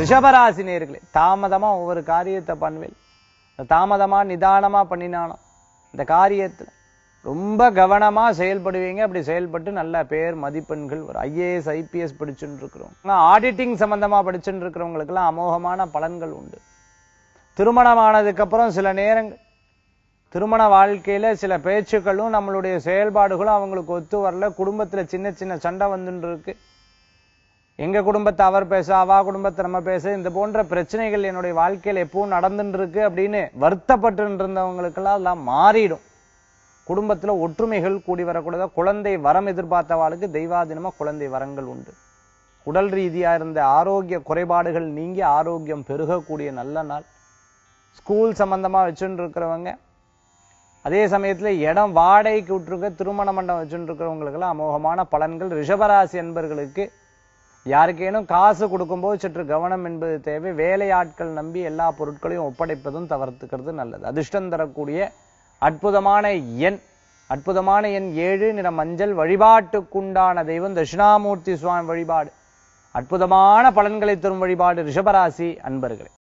ரிஷபராசி நேர்களே தாமதமா ஒவ்வொரு காரியத்தை பண்ணுவேன் தாமதமா நிதானமா பண்ணினானோ இந்த காரியத்துல ரொம்ப கவனமா செயல்படுவீங்க அப்படி செயல்பட்டு நல்ல பேர் மதிப்பெண்கள் ஒரு ஐஏஎஸ் ஐபிஎஸ் படிச்சுட்டு இருக்கிறோம் ஆடிட்டிங் சம்பந்தமா படிச்சுட்டு இருக்கிறவங்களுக்கு எல்லாம் அமோகமான பலன்கள் உண்டு திருமணமானதுக்கு அப்புறம் சில நேரங்கள் திருமண வாழ்க்கையில சில பேச்சுக்களும் நம்மளுடைய செயல்பாடுகளும் அவங்களுக்கு ஒத்து வரல குடும்பத்துல சின்ன சின்ன சண்டை வந்துட்டு இருக்கு எங்க குடும்பத்தை அவர் பேச அவா குடும்பத்தை நம்ம பேச இந்த போன்ற பிரச்சனைகள் என்னுடைய வாழ்க்கையில எப்பவும் நடந்துட்டு இருக்கு அப்படின்னு வருத்தப்பட்டு இருந்தவங்களுக்கெல்லாம் எல்லாம் மாறிடும் குடும்பத்துல ஒற்றுமைகள் கூடி வரக்கூடாது குழந்தை வரம் எதிர்பார்த்தவாளுக்கு தெய்வாதீனமா குழந்தை வரங்கள் உண்டு உடல் ரீதியா இருந்த ஆரோக்கிய குறைபாடுகள் நீங்கி ஆரோக்கியம் பெருகக்கூடிய நல்ல நாள் ஸ்கூல் சம்பந்தமா வச்சுட்டு இருக்கிறவங்க அதே சமயத்துல இடம் வாடகைக்கு விட்டுருக்க திருமண மண்டபம் வச்சுட்டு இருக்கிறவங்களுக்கெல்லாம் அமோகமான பலன்கள் ரிஷபராசி என்பர்களுக்கு யாருக்கேனும் காசு கொடுக்கும்போது சற்று கவனம் என்பது தேவை வேலையாட்கள் நம்பி எல்லா பொருட்களையும் ஒப்படைப்பதும் தவிர்த்துக்கிறது நல்லது அதிர்ஷ்டம் தரக்கூடிய அற்புதமான எண் அற்புதமான எண் ஏழு நிற மஞ்சள் வழிபாட்டுக்குண்டான தெய்வம் தட்சிணாமூர்த்தி சுவாமி வழிபாடு அற்புதமான பலன்களை தரும் வழிபாடு ரிஷபராசி அன்பர்களே